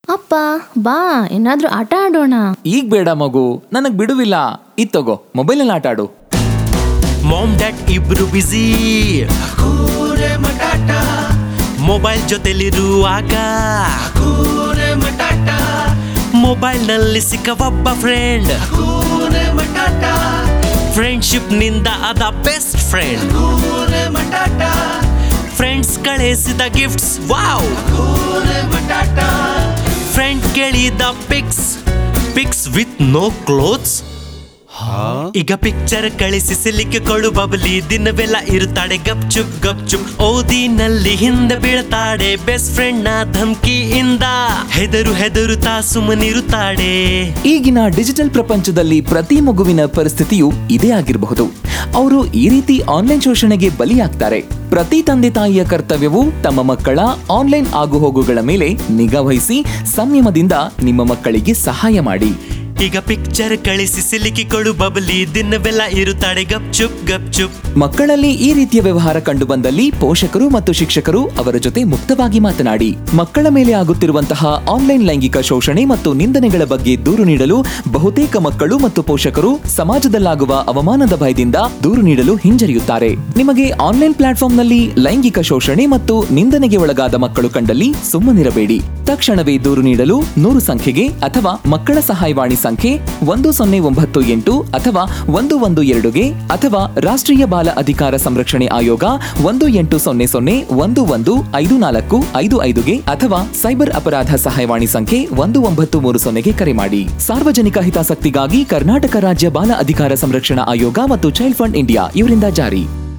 ಅಪ್ಪ ಬಾ ಏನಾದ್ರೂ ಆಟ ಆಡೋಣ ಈಗ ಬೇಡ ಮಗು ನನಗ್ ಬಿಡುವಿಲ್ಲ ಇದ್ ತಗೋ ಮೊಬೈಲ್ ಆಟ ಆಡು ಮಾಮ್ ಡ್ಯಾಡ್ ಇಬ್ರು ಬಿಸಿ ಮೊಬೈಲ್ ಜೊತೆಲಿರುವಾಗ ಮೊಬೈಲ್ ನಲ್ಲಿ ಸಿಕ್ಕ ಒಬ್ಬ ಫ್ರೆಂಡ್ ಫ್ರೆಂಡ್ಶಿಪ್ ನಿಂದ ಅದ ಬೆಸ್ಟ್ ಫ್ರೆಂಡ್ ಫ್ರೆಂಡ್ಸ್ ಕಳಿಸಿದ ಗಿಫ್ಟ್ಸ್ ವಾವ್ ಫ್ರೆಂಡ್ ಕೇಳಿದ pics pics with no clothes ಈಗ ಪಿಕ್ಚರ್ ಕಳಿಸಿ ಸಿಲಿಕ್ಕೆ ಕೊಡು ಬಬಲಿ ದಿನವೆಲ್ಲ ಇರುತ್ತಾಳೆ ಗಪ್ ಚುಪ್ ಗಪ್ ಚುಪ್ ಓದಿನಲ್ಲಿ ಹಿಂದೆ ಬೀಳ್ತಾಳೆ ಬೆಸ್ಟ್ ಫ್ರೆಂಡ್ ನ ಧಮ್ಕಿಯಿಂದ ಹೆದರು ಹೆದರುತ್ತಾ ಸುಮ್ಮನಿರುತ್ತಾಳೆ ಈಗಿನ ಡಿಜಿಟಲ್ ಪ್ರಪಂಚದಲ್ಲಿ ಪ್ರತಿ ಮಗುವಿನ ಪರಿಸ್ಥಿತಿಯು ಇದೇ ಆಗಿರಬಹುದು ಅವರು ಈ ರೀತಿ ಆನ್ಲೈನ್ ಶೋಷಣೆಗೆ ಬಲಿಯಾಗ್ತಾರೆ ಪ್ರತಿ ತಂದೆ ತಾಯಿಯ ಕರ್ತವ್ಯವು ತಮ್ಮ ಮಕ್ಕಳ ಆನ್ಲೈನ್ ಆಗುಹೋಗುಗಳ ಮೇಲೆ ನಿಗಾ ವಹಿಸಿ ಸಂಯಮದಿಂದ ನಿಮ್ಮ ಮಕ್ಕಳಿಗೆ ಸಹಾಯ ಮಾಡಿ ಈಗ ಪಿಕ್ಚರ್ ಕಳಿಸಿ ಸಿಲಿಕಿ ಕೊಡು ಬಬಲಿ ದಿನವೆಲ್ಲ ಇರುತ್ತಾಳೆ ಗಪ್ ಚುಪ್ ಗಪ್ ಚುಪ್ ಮಕ್ಕಳಲ್ಲಿ ಈ ರೀತಿಯ ವ್ಯವಹಾರ ಕಂಡುಬಂದಲ್ಲಿ ಪೋಷಕರು ಮತ್ತು ಶಿಕ್ಷಕರು ಅವರ ಜೊತೆ ಮುಕ್ತವಾಗಿ ಮಾತನಾಡಿ ಮಕ್ಕಳ ಮೇಲೆ ಆಗುತ್ತಿರುವಂತಹ ಆನ್ಲೈನ್ ಲೈಂಗಿಕ ಶೋಷಣೆ ಮತ್ತು ನಿಂದನೆಗಳ ಬಗ್ಗೆ ದೂರು ನೀಡಲು ಬಹುತೇಕ ಮಕ್ಕಳು ಮತ್ತು ಪೋಷಕರು ಸಮಾಜದಲ್ಲಾಗುವ ಅವಮಾನದ ಭಯದಿಂದ ದೂರು ನೀಡಲು ಹಿಂಜರಿಯುತ್ತಾರೆ ನಿಮಗೆ ಆನ್ಲೈನ್ ಪ್ಲಾಟ್ಫಾರ್ಮ್ನಲ್ಲಿ ಲೈಂಗಿಕ ಶೋಷಣೆ ಮತ್ತು ನಿಂದನೆಗೆ ಒಳಗಾದ ಮಕ್ಕಳು ಕಂಡಲ್ಲಿ ಸುಮ್ಮನಿರಬೇಡಿ ತಕ್ಷಣವೇ ದೂರು ನೀಡಲು ನೂರು ಸಂಖ್ಯೆಗೆ ಅಥವಾ ಮಕ್ಕಳ ಸಹಾಯವಾಣಿ ಸಂಖ್ಯೆ ಒಂದು ಸೊನ್ನೆ ಒಂಬತ್ತು ಎಂಟು ಅಥವಾ ಒಂದು ಒಂದು ಎರಡುಗೆ ಅಥವಾ ರಾಷ್ಟ್ರೀಯ ಬಾಲ ಅಧಿಕಾರ ಸಂರಕ್ಷಣೆ ಆಯೋಗ ಒಂದು ಎಂಟು ಸೊನ್ನೆ ಸೊನ್ನೆ ಒಂದು ಒಂದು ಐದು ನಾಲ್ಕು ಐದು ಐದುಗೆ ಅಥವಾ ಸೈಬರ್ ಅಪರಾಧ ಸಹಾಯವಾಣಿ ಸಂಖ್ಯೆ ಒಂದು ಒಂಬತ್ತು ಮೂರು ಸೊನ್ನೆಗೆ ಕರೆ ಮಾಡಿ ಸಾರ್ವಜನಿಕ ಹಿತಾಸಕ್ತಿಗಾಗಿ ಕರ್ನಾಟಕ ರಾಜ್ಯ ಬಾಲ ಅಧಿಕಾರ ಸಂರಕ್ಷಣಾ ಆಯೋಗ ಮತ್ತು ಚೈಲ್ಡ್ ಫಂಡ್ ಇಂಡಿಯಾ ಇವರಿಂದ ಜಾರಿ